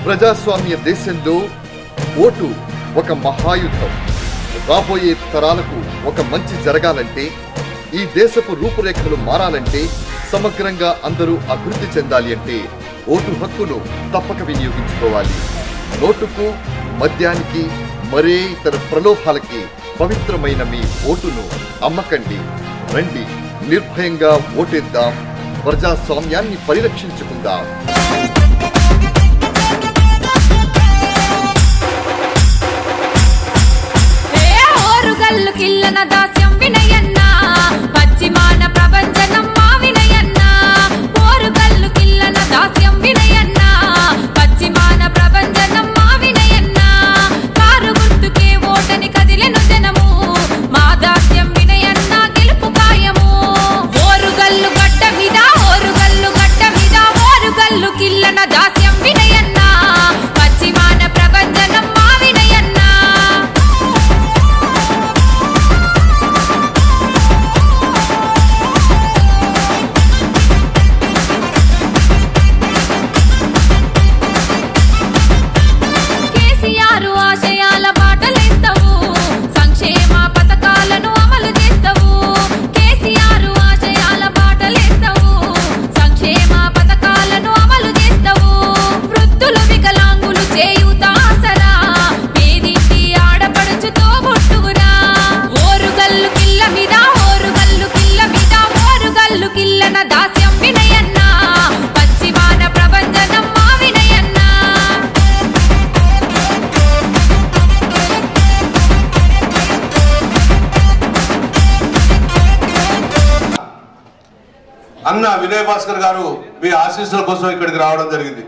ప్రజాస్వామ్య దేశంలో ఓటు ఒక మహాయుద్ధం రాబోయే తరాలకు ఒక మంచి జరగాలంటే ఈ దేశపు రూపురేఖలు మారాలంటే సమగ్రంగా అందరూ అభివృద్ధి చెందాలి అంటే ఓటు హక్కును తప్పక వినియోగించుకోవాలి నోటుకు మద్యానికి మరే ఇతర ప్రలోభాలకి పవిత్రమైన మీ ఓటును అమ్మకండి రండి నిర్భయంగా ఓటేద్దాం ప్రజాస్వామ్యాన్ని పరిరక్షించుకుందాం ఏ ఓరుగల్లు కిల్లన దాస్యం వినయన్న పశ్చిమాన ప్రపంచనం మా వినయన్న ఓరుగల్లు కిల్లన దాస్యం వినయన్న పశ్చిమాన ప్రపంచనం మా వినయన్న కారు గుర్తుకే ఓటని కదిలెను జనము మా దాస్యం వినయన్న గెలుపు కాయము ఓరుగల్లు గడ్డ మీద ఓరుగల్లు గడ్డ మీద ఓరుగల్లు కిల్లన దాస్యం వినయన్న పశ్చిమాన ప్రపంచనం మా వినయన్న కేసీఆర్ ఆశయాల బాటలేస్తావు సంక్షేమ పథకాలను అమలు చేస్తావు కేసీఆర్ ఆశయాల బాటలేస్తావు సంక్షేమ పథకాలను అమలు చేస్తావు వృద్ధులు వికలాంగులు చేయూత ఆసరా పేదింటి ఆడపడుచుతో బుట్టువురా ఓరుగల్లు కిల్ల మీద ఓరుగల్లు కిల్ల మీద ఓరుగల్లు కిల్లన దాస్యం వినయన్న పశ్చిమాన ప్రపంచనం మా వినయన్న అన్న వినయ్ భాస్కర్ గారు మీ ఆశీస్సుల కోసం ఇక్కడికి రావడం జరిగింది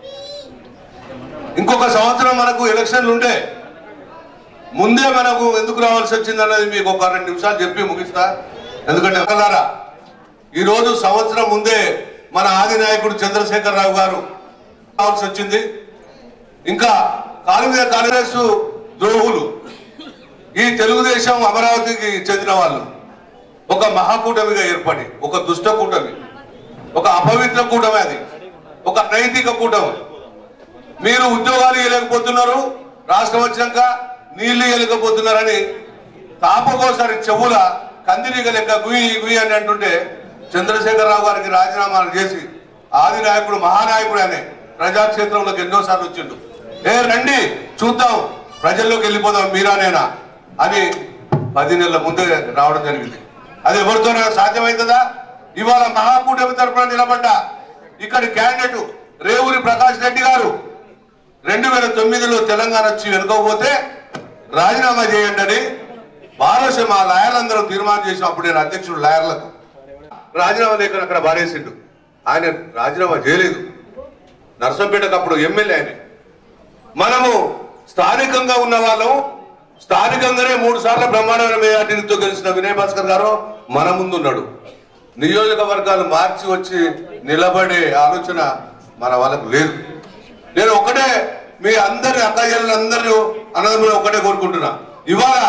ఇంకొక సంవత్సరం మనకు ఎలక్షన్లు ఉండే ముందే మనకు ఎందుకు రావాల్సి వచ్చింది అన్నది మీకు ఒక రెండు నిమిషాలు చెప్పి ముగిస్తా ఎందుకంటే ఒకలారా ఈ రోజు సంవత్సరం ముందే మన ఆది నాయకుడు చంద్రశేఖర్ రావు గారు రావాల్సి వచ్చింది ఇంకా కాలు మీద కాంగ్రెస్ ద్రోహులు ఈ తెలుగుదేశం అమరావతికి చెందిన వాళ్ళు ఒక మహాకూటమిగా ఏర్పడి ఒక దుష్ట కూటమి ఒక అపవిత్ర కూటమి అది ఒక నైతిక కూటమి మీరు ఉద్యోగాలు ఇవ్వలేకపోతున్నారు రాష్ట్రం వచ్చినాక నీళ్లు ఇవ్వలేకపోతున్నారని తాపకోసారి చెవుల కందిరీగ లెక్క గుయి గుయి అని అంటుంటే చంద్రశేఖరరావు గారికి రాజీనామాలు చేసి ఆది నాయకుడు మహానాయకుడు అనే ప్రజాక్షేత్రంలోకి ఎన్నోసార్లు వచ్చిండు ఏ రండి చూద్దాం ప్రజల్లోకి వెళ్ళిపోదాం మీరానేనా అని పది నెలల ముందే రావడం జరిగింది అది ఎవరితోనైనా సాధ్యమవుతుందా ఇవాళ మహాకూటమి తరపున నిలబడ్డా ఇక్కడ క్యాండిడేట్ రేవూరి ప్రకాష్ రెడ్డి గారు రెండు వేల తొమ్మిదిలో తెలంగాణ వచ్చి వెనుకోకపోతే రాజీనామా చేయండి అని భారత మా లాయర్లందరూ తీర్మానం చేసిన అప్పుడు నేను అధ్యక్షుడు లాయర్లకు రాజీనామా లేఖను అక్కడ బారేసిండు ఆయన రాజీనామా చేయలేదు నర్సంపేటకు అప్పుడు ఎమ్మెల్యే ఆయన మనము స్థానికంగా ఉన్న వాళ్ళం స్థానికంగానే మూడు సార్లు బ్రహ్మాండమైన మెజార్టీతో గెలిచిన వినయ్ భాస్కర్ గారు మన ముందున్నాడు నియోజకవర్గాలు మార్చి వచ్చి నిలబడే ఆలోచన మన వాళ్ళకు లేదు నేను ఒకటే మీ అందరి అక్కయ్యలందరూ అన్నదమ్ములు ఒకటే కోరుకుంటున్నా ఇవాళ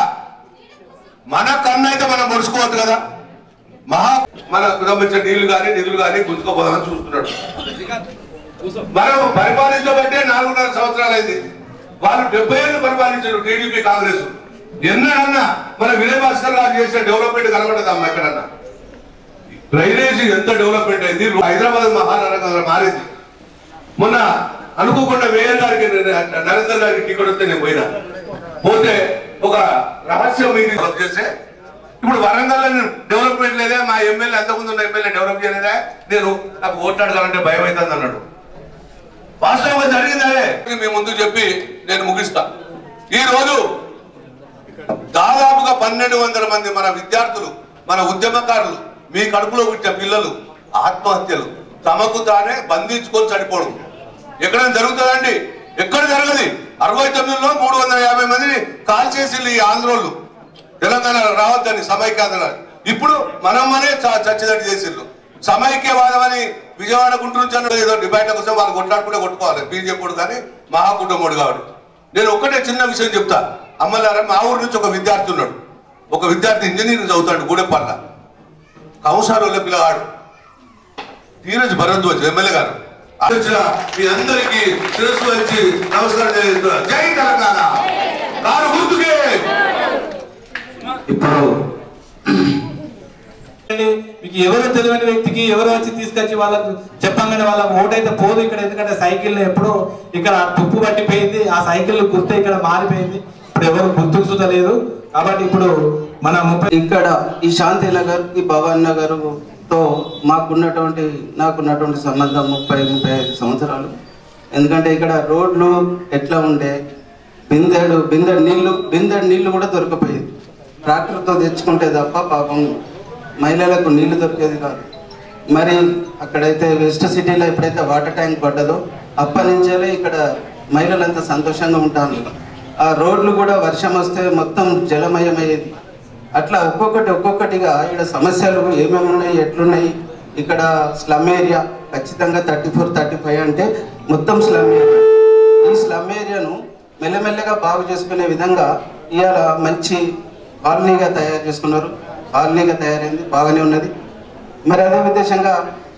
మన కన్ను అయితే మనం పొడుచుకోవద్దు కదా మహా మన సంబంధించిన నీళ్లు కానీ నిధులు కానీ గుంజుకోపోదామని చూస్తున్నాడు మనం పరిపాలించబట్టే నాలుగున్నర సంవత్సరాలు అయింది వాళ్ళు డెబ్బై ఏళ్ళు పరిపాలించారు టీడీపీ కాంగ్రెస్ ఎన్నడన్నా మన వినయ్ భాస్కర్ గారు చేసిన డెవలప్మెంట్ కనబడదమ్మా ఎక్కడన్నా డ్రైనేజీ ఎంత డెవలప్మెంట్ అయింది హైదరాబాద్ మహానగరంగా మారింది మొన్న అనుకోకుండా మేయర్ గారికి నరేందర్ గారికి టికెట్ వస్తే నేను పోయినా పోతే ఒక రహస్య మీటింగ్ డెవలప్ చేస్తే ఇప్పుడు వరంగల్ డెవలప్మెంట్ లేదే మా ఎమ్మెల్యే అంతకుముందు ఉన్న ఎమ్మెల్యే డెవలప్ చేయలేదా నేను నాకు ఓట్లాడగాలంటే భయం అవుతుంది అన్నాడు వాస్తవంగా జరిగింది అదే మీ ముందు చెప్పి నేను ముగిస్తా ఈ రోజు దాదాపుగా పన్నెండు వందల మంది మన విద్యార్థులు మన ఉద్యమకారులు మీ కడుపులో పుట్టిన పిల్లలు ఆత్మహత్యలు తమకు తానే బంధించుకొని చనిపోవడం ఎక్కడైనా జరుగుతుందండి ఎక్కడ జరగదు అరవై తొమ్మిదిలో మూడు వందల యాభై మందిని కాల్ చేసి ఈ ఆంధ్రోళ్ళు తెలంగాణ రావద్దని సమైక్యాంధ్ర ఇప్పుడు మనం మనే చ- చచ్చేటట్టు చేసిండ్రు సమైక్యవాదం అని విజయవాడ గుంటూరు నుంచి అన్న ఏదో డిబేట్ల కోసం వాళ్ళు కొట్లాడుకుంటే కొట్టుకోవాలి బీజేపీ కానీ మహాకుటుంబుడు కాబట్టి నేను ఒక్కటే చిన్న విషయం చెప్తా అమ్మలారా మా ఊరు నుంచి ఒక విద్యార్థి ఉన్నాడు ఒక విద్యార్థి ఇంజనీరింగ్ చదువుతాడు గూడెపల్ల కంసారుల పిల్లగాడు ధీరజ్ భరద్వాజ్ ఎమ్మెల్యే గారు అధ్యక్షుల మీ అందరికీ శిరస్సు వచ్చి నమస్కారం తెలియజేస్తున్నారు జై తెలంగాణ కారు గుర్తుకే ఇప్పుడు మీకు ఎవరు తెలియని వ్యక్తికి ఎవరు వచ్చి తీసుకొచ్చి వాళ్ళకు చెప్పంగానే వాళ్ళ ఓటైతే పోదు ఇక్కడ ఎందుకంటే సైకిల్ ఎప్పుడో ఇక్కడ తుప్పు పట్టిపోయింది ఆ సైకిల్ గుర్తు ఇక్కడ మారిపోయింది ఇప్పుడు ఎవరు గుర్తుకు సుత లేదు కాబట్టి ఇప్పుడు మన ముప్పై ఇక్కడ ఈ శాంతి నగర్ ఈ భవన్ నగర్ తో మాకున్నటువంటి నాకున్నటువంటి సంబంధం ముప్పై ముప్పై ఐదు సంవత్సరాలు ఎందుకంటే ఇక్కడ రోడ్లు ఎట్లా ఉండే బిందెడు బిందెడు నీళ్లు బిందెడు నీళ్లు కూడా దొరకపోయేది ట్రాక్టర్తో తెచ్చుకుంటే తప్ప పాపం మహిళలకు నీళ్లు దొరికేది కాదు మరి అక్కడైతే వెస్ట్ సిటీలో ఎప్పుడైతే వాటర్ ట్యాంక్ పడ్డదో అప్పటి నుంచే ఇక్కడ మహిళలంతా సంతోషంగా ఉంటాను ఆ రోడ్లు కూడా వర్షం వస్తే మొత్తం జలమయమయ్యేది అట్లా ఒక్కొక్కటి ఒక్కొక్కటిగా ఇక్కడ సమస్యలు ఏమేమి ఉన్నాయి ఎట్లున్నాయి ఇక్కడ స్లమ్ ఏరియా ఖచ్చితంగా థర్టీ ఫోర్ థర్టీ ఫైవ్ అంటే మొత్తం స్లమ్ ఏరియా ఈ స్లమ్ ఏరియాను మెల్లమెల్లగా బాగు చేసుకునే విధంగా ఇవాళ మంచి కాలనీగా తయారు చేసుకున్నారు కాలనీగా తయారైంది బాగానే ఉన్నది మరి అదే ఉద్దేశంగా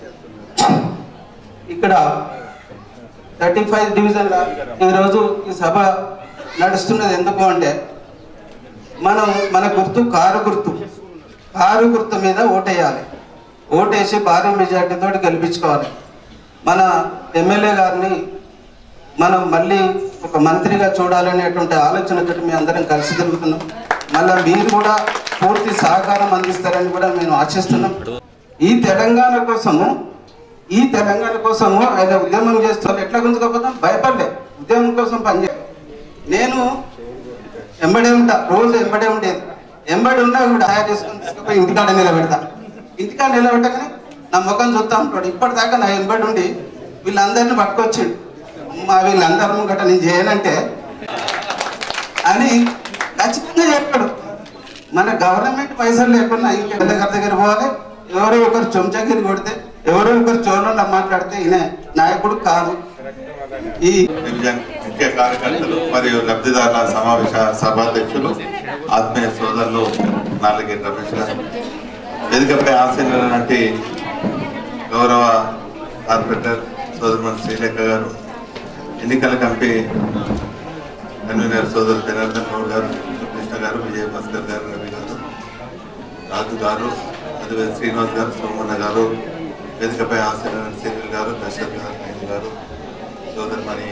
ఇక్కడ థర్టీ ఫైవ్ డివిజన్ల ఈరోజు ఈ సభ నడుస్తున్నది ఎందుకు అంటే మనం మన గుర్తు కారు గుర్తు కారు గుర్తు మీద ఓటేయాలి ఓటేసి భారీ మెజార్టీతో గెలిపించుకోవాలి మన ఎమ్మెల్యే గారిని మనం మళ్ళీ ఒక మంత్రిగా చూడాలనేటువంటి ఆలోచనతో మీ అందరం కలిసి తిరుగుతున్నాం మళ్ళీ మీరు కూడా పూర్తి సహకారం అందిస్తారని కూడా మేము ఆశిస్తున్నాం ఈ తెలంగాణ కోసము ఈ తెలంగాణ కోసము ఆయన ఉద్యమం చేస్తారు ఎట్లా గుంజుకోపోతాం భయపడలే ఉద్యమం కోసం పనిచే నేను ఎంబడే ఉంటా రోజు ఎంబడే ఉండేది ఎంబడి ఉన్నా కూడా తయారు చేసుకుని తీసుకుపోయి ఇంటికాడ నిలబెడతా ఇంటికాడ నిలబెట్టగానే నా ముఖం చూస్తా ఉంటాడు ఇప్పటిదాకా నా ఎంబడి ఉండి వీళ్ళందరినీ పట్టుకొచ్చిండు మా వీళ్ళందరి ముంగట నేను చేయనంటే అని ఖచ్చితంగా చెప్పాడు మన గవర్నమెంట్ పైసలు లేకుండా ఇంకెంత దగ్గర దగ్గర పోవాలి ఎవరో ఒకరు చెంచాగిరి కొడితే ఎవరో ఒకరు చోళ్ళ మాట్లాడితే ఈయన నాయకుడు కాదు ఈ డివిజన్ ముఖ్య కార్యకర్తలు మరియు లబ్ధిదారుల సమావేశ సభాధ్యక్షులు ఆత్మీయ సోదరులు నాలుగి రమేష్ గారు వేదికపై ఆశీనులైనటువంటి గౌరవ కార్పొరేటర్ సోదరుమణి శ్రీలేఖ గారు ఎన్నికల కమిటీ కన్వీనర్ సోదరు జనార్దన్ గౌడ్ గారు కృష్ణ గారు విజయ భాస్కర్ గారు రవి గారు రాజు గారు అదే శ్రీనివాస్ గారు సోమన్న గారు వేదికపై ఆశీనులైన శ్రీనిల్ గారు దశరథ్ గారు నయన్ గారు సోదరుమణి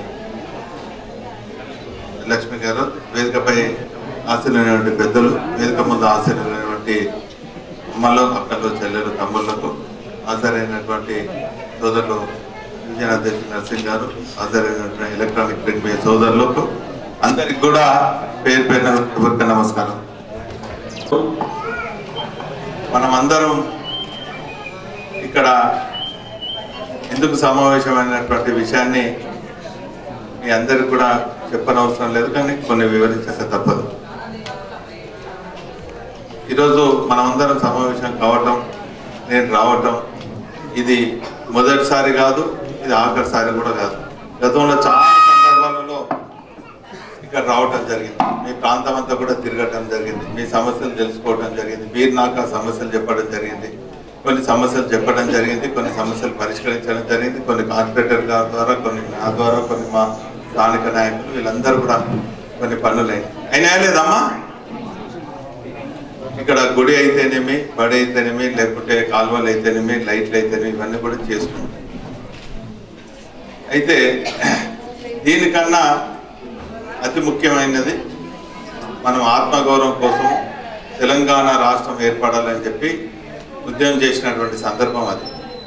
లక్ష్మి గారు వేదికపై ఆశీనులైనటువంటి పెద్దలు వేదిక ముందు ఆశీనులైనటువంటి అమ్మలు అక్కలు చెల్లెలు తమ్ముళ్లకు హాజరైనటువంటి సోదరులు డివిజన్ అధ్యక్షులు నర్సింగ్ గారు హాజరైనటువంటి ఎలక్ట్రానిక్ ప్రింట్ మీడియా సోదరులకు అందరికి కూడా పేరు పేరున హృదయపూర్వక నమస్కారం మనం అందరం ఇక్కడ ఎందుకు సమావేశమైనటువంటి విషయాన్ని మీ అందరికి కూడా చెప్పనవసరం లేదు కానీ కొన్ని వివరించక తప్పదు ఈరోజు మనమందరం సమావేశం కావటం నేను రావటం ఇది మొదటిసారి కాదు ఇది ఆఖరిసారి కూడా కాదు గతంలో చాలా సందర్భాలలో ఇక్కడ రావటం జరిగింది మీ ప్రాంతం అంతా కూడా తిరగటం జరిగింది మీ సమస్యలు తెలుసుకోవటం జరిగింది మీరు నాకు ఆ సమస్యలు చెప్పడం జరిగింది కొన్ని సమస్యలు చెప్పడం జరిగింది కొన్ని సమస్యలు పరిష్కరించడం జరిగింది కొన్ని కార్పొరేటర్ గారి ద్వారా కొన్ని నా ద్వారా కొన్ని మా స్థానిక నాయకులు వీళ్ళందరూ కూడా కొన్ని పనులు అయినాయి అయినా లేదమ్మా ఇక్కడ గుడి అయితేనేమి బడి అయితేనేమి లేకుంటే కాలువలు అయితేనేమి లైట్లు అయితేనేమి ఇవన్నీ కూడా చేసుకుంటాం అయితే దీనికన్నా అతి ముఖ్యమైనది మనం ఆత్మగౌరవం కోసం తెలంగాణ రాష్ట్రం ఏర్పడాలని చెప్పి ఉద్యమం చేసినటువంటి సందర్భం అది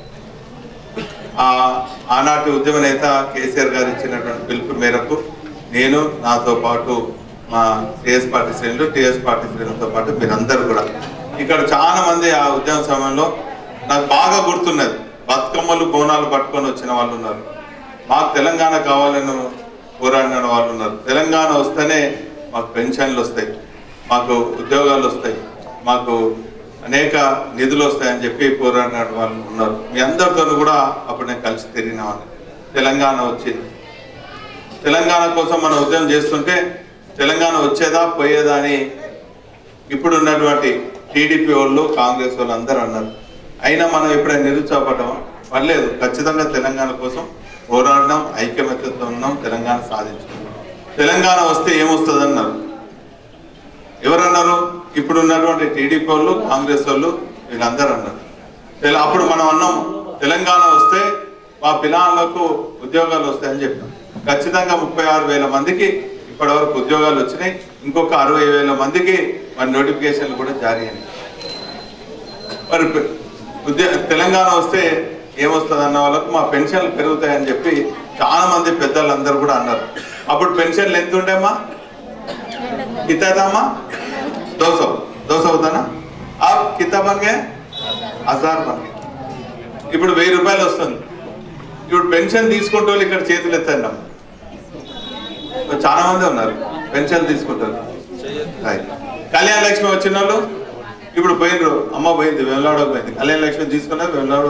ఆ ఆనాటి ఉద్యమ నేత కేసీఆర్ గారు ఇచ్చినటువంటి పిలుపు మేరకు నేను నాతో పాటు మా టీఎస్ పార్టీ శ్రేణులు టీఎస్ పార్టీ శ్రేణులతో పాటు మీరందరూ కూడా ఇక్కడ చాలా మంది ఆ ఉద్యమ సమయంలో నాకు బాగా గుర్తున్నది బతుకమ్మలు బోనాలు పట్టుకొని వచ్చిన వాళ్ళు ఉన్నారు మాకు తెలంగాణ కావాలని పోరాడిన వాళ్ళు ఉన్నారు తెలంగాణ వస్తేనే మాకు పెన్షన్లు వస్తాయి మాకు ఉద్యోగాలు వస్తాయి మాకు అనేక నిధులు వస్తాయని చెప్పి పోరాడిన వాళ్ళు ఉన్నారు మీ అందరితో కూడా అప్పుడు నేను కలిసి తిరిగినామని తెలంగాణ వచ్చింది తెలంగాణ కోసం మనం ఉద్యమం చేస్తుంటే తెలంగాణ వచ్చేదా పోయేదా అని ఇప్పుడు ఉన్నటువంటి టీడీపీ వాళ్ళు కాంగ్రెస్ వాళ్ళు అందరూ అన్నారు అయినా మనం ఎప్పుడైనా నిరుత్సాహపడ్డామా పర్లేదు ఖచ్చితంగా తెలంగాణ కోసం పోరాడినాం ఐక్యమత్యతో ఉన్నాం తెలంగాణ సాధించుకున్నాం తెలంగాణ వస్తే ఏమొస్తుంది అన్నారు ఎవరన్నారు ఇప్పుడు ఉన్నటువంటి టీడీపీ వాళ్ళు కాంగ్రెస్ వాళ్ళు వీళ్ళందరూ అన్నారు తెల- అప్పుడు మనం అన్నాం తెలంగాణ వస్తే మా పిల్లలకు ఉద్యోగాలు వస్తాయని చెప్పాం ఖచ్చితంగా ముప్పై ఆరు వేల మందికి ఇప్పటివరకు ఉద్యోగాలు వచ్చినాయి ఇంకొక అరవై వేల మందికి మరి నోటిఫికేషన్లు కూడా జారీ అయినాయి మరి పె- ఉద్య తెలంగాణ వస్తే ఏమొస్తుంది అన్న వాళ్ళకు మా పెన్షన్లు పెరుగుతాయని చెప్పి చాలా మంది పెద్దలందరూ కూడా అన్నారు అప్పుడు పెన్షన్లు ఎంత ఉండేమ్మా कितना था दो सौ दो सौ होता ना अब कितना बन गया हजार बन गया ఇప్పుడు వెయ్యి రూపాయలు వస్తుంది ఇప్పుడు పెన్షన్ తీసుకుంటే వాళ్ళు ఇక్కడ చేతులు ఎత్తండి అమ్మ. చాలా మంది ఉన్నారు పెన్షన్ తీసుకుంటారు రైట్. కళ్యాణ లక్ష్మి వచ్చిన వాళ్ళు ఇప్పుడు పోయినరు అమ్మ పోయింది వెమలాడకు పోయింది కళ్యాణ లక్ష్మి తీసుకున్నారు వెమలాడ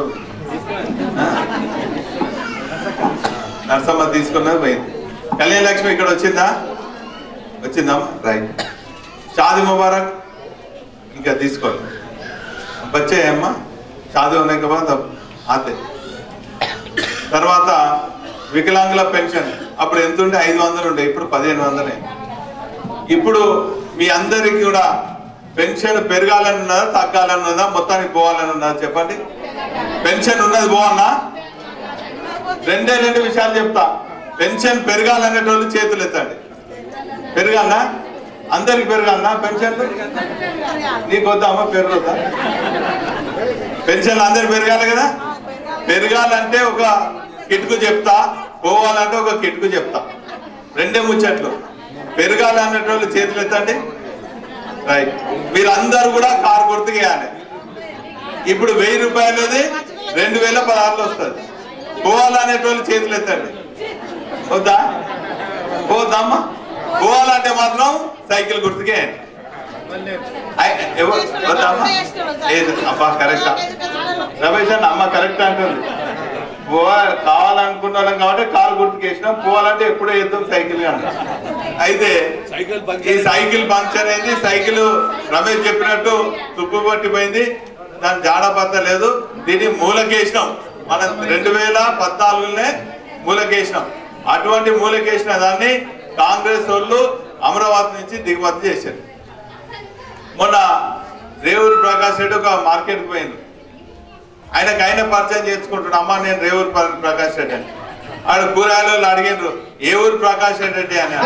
నర్సమ్మ తీసుకున్నది పోయింది కళ్యాణ లక్ష్మి ఇక్కడ వచ్చిందా వచ్చిందా రైట్ షాది ముబారక్ ఇంకా తీసుకోండి బచ్చే అమ్మా షాది ఉన్నాయి కదా ఆతే తర్వాత వికలాంగుల పెన్షన్ అప్పుడు ఎంత ఉండే ఐదు వందలు ఉండే ఇప్పుడు పదిహేను వందలే ఇప్పుడు మీ అందరికి కూడా పెన్షన్ పెరగాలని ఉన్నదా తగ్గాలని ఉన్నదా మొత్తానికి పోవాలని ఉన్నదా చెప్పండి పెన్షన్ ఉన్నది బాగున్నా రెండే రెండు విషయాలు చెప్తా పెన్షన్ పెరగాలనేటోళ్ళు చేతులు ఎత్తండి పెరగాలనా అందరికి పెరగాలనా పెన్షన్ నీకు వద్దా అమ్మ పెరగొద్దా పెన్షన్లు అందరు పెరగాలి కదా పెరగాలంటే ఒక కిటుకు చెప్తా పోవాలంటే ఒక కిటుకు చెప్తా రెండే ముచ్చట్లు పెరగాలి అన్నటువంటి చేతులు ఎత్తండి రైట్ మీరందరూ కూడా కారు గుర్తుకేయాలి ఇప్పుడు వెయ్యి రూపాయలది రెండు వేల పదహారులో వస్తుంది పోవాలనేటువంటి చేతులు ఎత్తండి వద్దా పోద్దామా పోవాలంటే మాత్రం సైకిల్ గుర్తుకే ఐ- ఎవ- వద్దామా ఏది అబ్బా కరెక్టా రమేష్ అన్న అమ్మ కరెక్ట్ అంటుంది పోవా కావాలనుకున్న వాళ్ళం కాబట్టి కారు గుర్తుకేసినాం పోవాలంటే ఎప్పుడో వేద్దాం సైకిల్ అంట అయితే ఈ సైకిల్ పంక్చర్ అయింది సైకిల్ రమేష్ చెప్పినట్టు తుప్పు పట్టిపోయింది దాని జాడపత్త లేదు దీన్ని మూలకేసినాం మనం రెండు వేల పద్నాలుగులోనే మూలకేసినాం అటువంటి మూలకేసిన దాన్ని కాంగ్రెస్ వాళ్ళు అమరావతి నుంచి దిగుమతి చేశారు మొన్న రేవూరు ప్రకాష్ రెడ్డి ఒక మార్కెట్కి పోయింది ఆయనకు ఆయన పరిచయం చేసుకుంటున్నా అమ్మ నేను రేవూరు ప్ర- ప్రకాష్ రెడ్డి అని ఆడ కూరగాయలు వాళ్ళు అడిగినారు ఏ ఊరు ప్రకాష్ రెడ్డి అని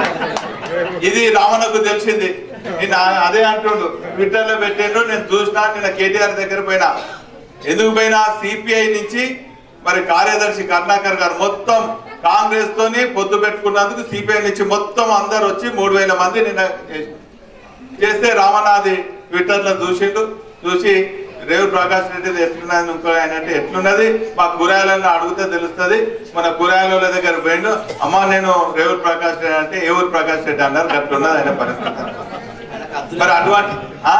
ఇది రావణకు తెలిసింది నేను ఆ- అదే అంటుండు ట్విట్టర్ లో పెట్టిండు నేను చూసినా నిన్న కేటీఆర్ దగ్గర పోయినా ఎందుకు పోయినా సిపిఐ నుంచి మరి కార్యదర్శి కరుణాకర్ గారు మొత్తం కాంగ్రెస్ తోని పొద్దు పెట్టుకున్నందుకు సిపిఐ నుంచి మొత్తం అందరు వచ్చి మూడు వేల మంది నిన్న చేసినారు. చేస్తే రామనాథి ట్విట్టర్ లో చూసిండు చూసి రేవు ప్రకాష్ రెడ్డి ఎట్లున్నది ఇంకో ఆయన అంటే ఎట్లున్నది మా కూరగాయలను అడిగితే తెలుస్తుంది మన కూరగాయల వాళ్ళ దగ్గర పోయిండు అమ్మ నేను రేవు ప్రకాష్ రెడ్డి అంటే ఏ ఊరు ప్రకాష్ రెడ్డి అన్నారు అట్లున్నది ఆయన పరిస్థితి మరి అటువంటి ఆ?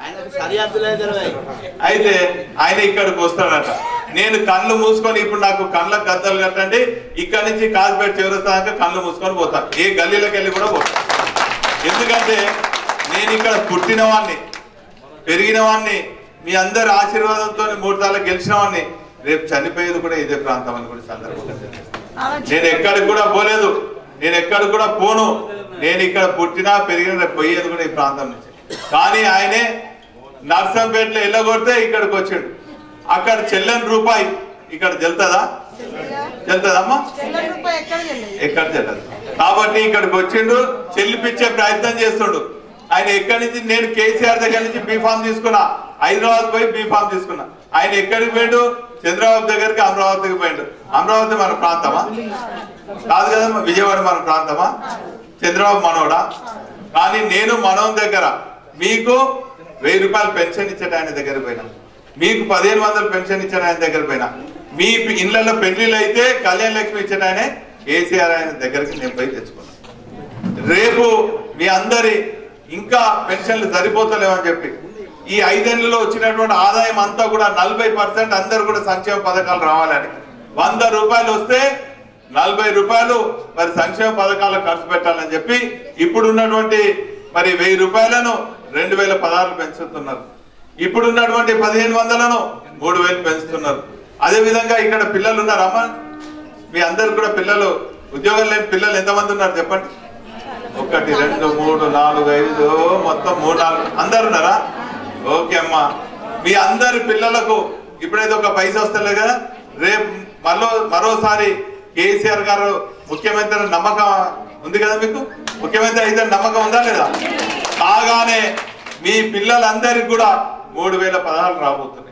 అయితే ఆయన ఇక్కడికి వస్తాడట నేను కళ్ళు మూసుకొని ఇప్పుడు నాకు కళ్ళ గద్దలు కట్టండి ఇక్కడి నుంచి కాజ్పేట చివరిస్తాక కళ్ళు మూసుకొని పోతా ఏ గల్లీలోకి వెళ్ళి కూడా పోతా ఎందుకంటే నేను ఇక్కడ పుట్టిన వాడిని పెరిగిన వాడిని మీ అందరి ఆశీర్వాదంతో మూడు సార్లు గెలిచిన వాడిని రేపు చనిపోయేది కూడా ఇదే ప్రాంతం అని కూడా సందర్భంగా తెలియజేస్తున్నాను. నేను ఎక్కడికి కూడా పోలేదు నేను ఎక్కడికి కూడా పోను నేను ఇక్కడ పుట్టినా పెరిగిన రేపు పోయేది కూడా ఈ ప్రాంతం నుంచి కానీ ఆయనే నర్సంపేటలో వెళ్ళగొడితే ఇక్కడికి వచ్చాడు అక్కడ చెల్లని రూపాయి ఇక్కడ తెలుతుందా తెలుతుందమ్మా ఎక్కడ తెలియదు కాబట్టి ఇక్కడికి వచ్చిండు చెల్లిపిచ్చే ప్రయత్నం చేస్తుండు ఆయన ఎక్కడి నుంచి నేను కేసీఆర్ దగ్గర నుంచి బీఫామ్ తీసుకున్నా హైదరాబాద్ పోయి బీఫామ్ తీసుకున్నా ఆయన ఎక్కడికి పోయిండు చంద్రబాబు దగ్గరికి అమరావతికి పోయిండు అమరావతి మన ప్రాంతమా కాదు కదమ్మా విజయవాడ మన ప్రాంతమా చంద్రబాబు మనోడా కానీ నేను మనోన్ దగ్గర మీకు వెయ్యి రూపాయలు పెన్షన్ ఇచ్చాడు ఆయన దగ్గర పోయినా మీకు పదిహేను వందలు పెన్షన్ ఇచ్చాడు ఆయన దగ్గర పోయినా మీ ఇళ్లలో పెళ్లిళ్ళు అయితే కళ్యాణ లక్ష్మి ఇచ్చాడు ఆయన కేసీఆర్ ఆయన దగ్గరికి నేను పోయి తెచ్చుకున్నాను రేపు మీ అందరి ఇంకా పెన్షన్లు సరిపోతలేవని చెప్పి ఈ ఐదేళ్లలో వచ్చినటువంటి ఆదాయం అంతా కూడా నలభై పర్సెంట్ అందరు కూడా సంక్షేమ పథకాలు రావాలని వంద రూపాయలు వస్తే నలభై రూపాయలు మరి సంక్షేమ పథకాలకు ఖర్చు పెట్టాలని చెప్పి ఇప్పుడు ఉన్నటువంటి మరి వెయ్యి రూపాయలను రెండు వేల పదహారు పెంచుతున్నారు ఇప్పుడు ఉన్నటువంటి పదిహేను వందలను మూడు వేలు పెంచుతున్నారు అదే విధంగా ఇక్కడ పిల్లలు ఉన్నారమ్మా మీ అందరు కూడా పిల్లలు ఉద్యోగం లేని పిల్లలు ఎంతమంది ఉన్నారు చెప్పండి ఒకటి రెండు మూడు నాలుగు ఐదు మొత్తం మూడు నాలుగు అందరు ఉన్నారా ఓకే అమ్మా మీ అందరి పిల్లలకు ఇప్పుడైతే ఒక పైసా వస్తలే కదా రేపు మరో మరోసారి కేసీఆర్ గారు ముఖ్యమంత్రి అనే నమ్మకం ఉంది కదా మీకు ముఖ్యమంత్రి అయితే నమ్మకం ఉందా లేదా కాగానే మీ పిల్లలందరికీ కూడా మూడు వేల పదహారు రాబోతున్నాయి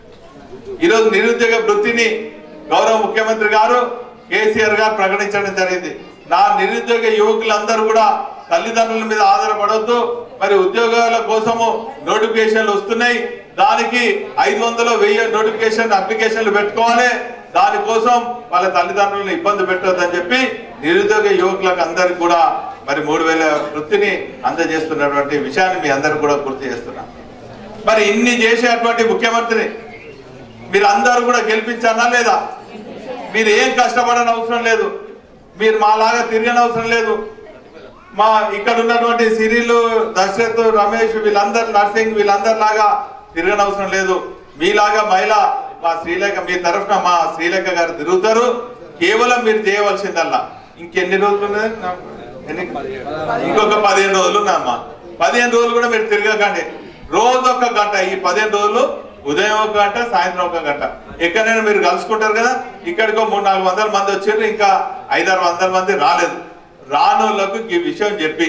ఈరోజు నిరుద్యోగ వృత్తిని గౌరవ ముఖ్యమంత్రి గారు కేసీఆర్ గారు ప్రకటించడం జరిగింది నా నిరుద్యోగ యువకులందరూ కూడా తల్లిదండ్రుల మీద ఆధారపడవద్దు మరి ఉద్యోగాల కోసము నోటిఫికేషన్లు వస్తున్నాయి దానికి ఐదు వందలు వెయ్యి నోటిఫికేషన్ అప్లికేషన్లు పెట్టుకోవాలి దానికోసం వాళ్ళ తల్లిదండ్రులను ఇబ్బంది పెట్టొద్దని చెప్పి నిరుద్యోగ యువకులకు అందరికి కూడా మరి మూడు వేల వృత్తిని అందజేస్తున్నటువంటి విషయాన్ని మీ అందరికి కూడా గుర్తు చేస్తున్నా మరి ఇన్ని చేసేటువంటి ముఖ్యమంత్రిని మీరు అందరూ కూడా గెలిపించారా లేదా మీరు ఏం కష్టపడని అవసరం లేదు మీరు మాలాగా తిరగని అవసరం లేదు మా ఇక్కడ ఉన్నటువంటి సిరిలు దశరథ్ రమేష్ వీళ్ళందరూ నర్సింగ్ వీళ్ళందరి లాగా తిరగని అవసరం లేదు మీలాగా మహిళ మా శ్రీలేఖ మీ తరఫున మా శ్రీలేఖ గారు తిరుగుతారు కేవలం మీరు చేయవలసిందల్లా ఇంకెన్ని రోజులు ఉన్నాయి? ఎన్ని? ఇంకొక పదిహేను రోజులు ఉన్నాయమ్మా పదిహేను రోజులు కూడా మీరు తిరగకండి రోజు ఒక గంట ఈ పదిహేను రోజులు ఉదయం ఒక గంట సాయంత్రం ఒక గంట ఎక్కడైనా మీరు కలుసుకుంటారు కదా ఇక్కడికో మూడు నాలుగు వందల మంది వచ్చారు ఇంకా ఐదారు వందల మంది రాలేదు రానోళ్ళకు ఈ విషయం చెప్పి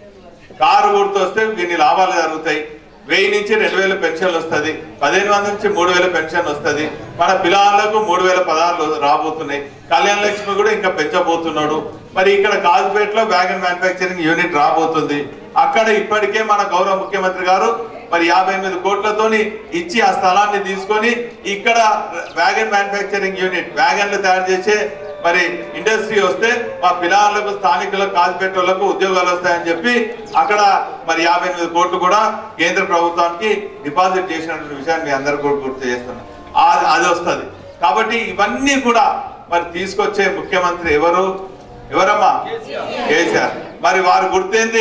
కారు గుర్తు వస్తే దీని లాభాలు జరుగుతాయి వెయ్యి నుంచి రెండు వేల పెన్షన్ వస్తుంది పదిహేను వందల నుంచి మూడు వేల పెన్షన్ వస్తుంది మన పిల్లలకు మూడు వేల పదహారులు రాబోతున్నాయి కళ్యాణ లక్ష్మి కూడా ఇంకా పెంచబోతున్నాడు మరి ఇక్కడ కాజుపేటలో వ్యాగన్ మ్యానుఫ్యాక్చరింగ్ యూనిట్ రాబోతుంది అక్కడ ఇప్పటికే మన గౌరవ ముఖ్యమంత్రి గారు మరి యాభై ఎనిమిది కోట్లతోని ఇచ్చి ఆ స్థలాన్ని తీసుకొని ఇక్కడ వ్యాగన్ మ్యానుఫ్యాక్చరింగ్ యూనిట్ వ్యాగన్లు తయారు చేసే మరి ఇండస్ట్రీ వస్తే మా పిల్లలకు స్థానికులకు కాల్పెట్టోళ్లకు ఉద్యోగాలు వస్తాయని చెప్పి అక్కడ మరి యాభై ఎనిమిది కోట్లు కూడా కేంద్ర ప్రభుత్వానికి డిపాజిట్ చేసినటువంటి విషయాన్ని మీ అందరు కూడా గుర్తు చేస్తున్నాను ఆ- అది వస్తుంది కాబట్టి ఇవన్నీ కూడా మరి తీసుకొచ్చే ముఖ్యమంత్రి ఎవరు ఎవరమ్మా కేసీఆర్ మరి వారు గుర్తేంది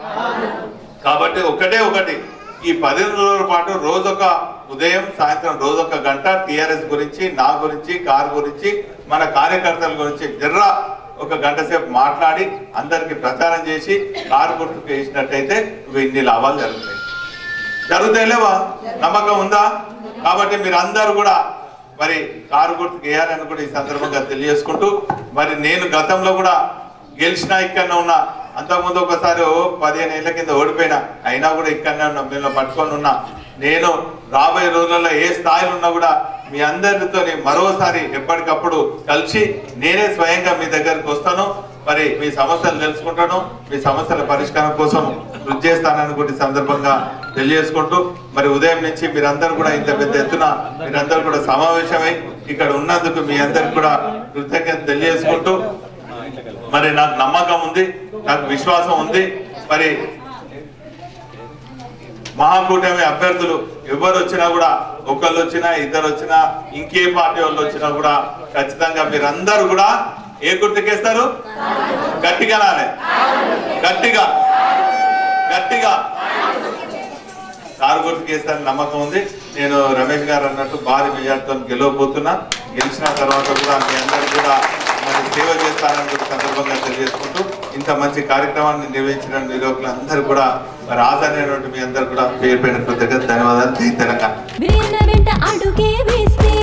కాబట్టి ఒకటే ఒకటి ఈ పదిహేను రోజుల పాటు రోజొక ఉదయం సాయంత్రం రోజొక గంట టిఆర్ఎస్ గురించి నా గురించి కార్ గురించి మన కార్యకర్తల గురించి జర్రా ఒక గంట సేపు మాట్లాడి అందరికి ప్రచారం చేసి కారు గుర్తుకు వేసినట్టయితే ఇవి ఇన్ని లాభాలు జరుగుతాయి జరుగుతాయి లేవా నమ్మకం ఉందా కాబట్టి మీరు అందరూ కూడా మరి కారు గుర్తుకు వేయాలని కూడా ఈ సందర్భంగా తెలియజేసుకుంటూ మరి నేను గతంలో కూడా గెలిచిన ఇక్కడనే ఉన్నా అంతకుముందు ఒకసారి ఓ పదిహేను ఏళ్ల కింద ఓడిపోయినా అయినా కూడా ఇక్కడనే ఉన్నా మేము పట్టుకొని ఉన్నా నేను రాబోయే రోజులలో ఏ స్థాయిలో ఉన్నా కూడా మీ అందరితో మరోసారి ఎప్పటికప్పుడు కలిసి నేనే స్వయంగా మీ దగ్గరికి వస్తాను మరి మీ సమస్యలు తెలుసుకుంటాను మీ సమస్యల పరిష్కారం కోసం కృషి చేస్తానని కూడా ఈ సందర్భంగా తెలియజేసుకుంటూ మరి ఉదయం నుంచి మీరందరూ కూడా ఇంత పెద్ద ఎత్తున మీరందరూ కూడా సమావేశమై ఇక్కడ ఉన్నందుకు మీ అందరికి కూడా కృతజ్ఞత తెలియజేసుకుంటూ మరి నాకు నమ్మకం ఉంది నాకు విశ్వాసం ఉంది మరి మహాకూటమి అభ్యర్థులు ఎవరు వచ్చినా కూడా ఒకళ్ళు వచ్చినా ఇద్దరు వచ్చినా ఇంకే పార్టీ వాళ్ళు వచ్చినా కూడా ఖచ్చితంగా మీరందరూ కూడా ఏ గుర్తుకేస్తారు గట్టిగా నాలే గట్టిగా గట్టిగా కారు గుర్తుకేస్తారని నమ్మకం ఉంది నేను రమేష్ గారు అన్నట్టు భారీ మెజార్టీతో గెలవబోతున్నా గెలిచిన తర్వాత కూడా మీ అందరూ కూడా మరి సేవ చేస్తానని కూడా సందర్భంగా తెలియజేసుకుంటూ ఇంత మంచి కార్యక్రమాన్ని నిర్వహించిన నిరోగులందరూ కూడా మరి ఆదరణటువంటి మీ అందరూ కూడా పేరు పేరు కృతజ్ఞత ధన్యవాదాలు జై తెలంగాణ వేల వెంట అడుగే వేస్తే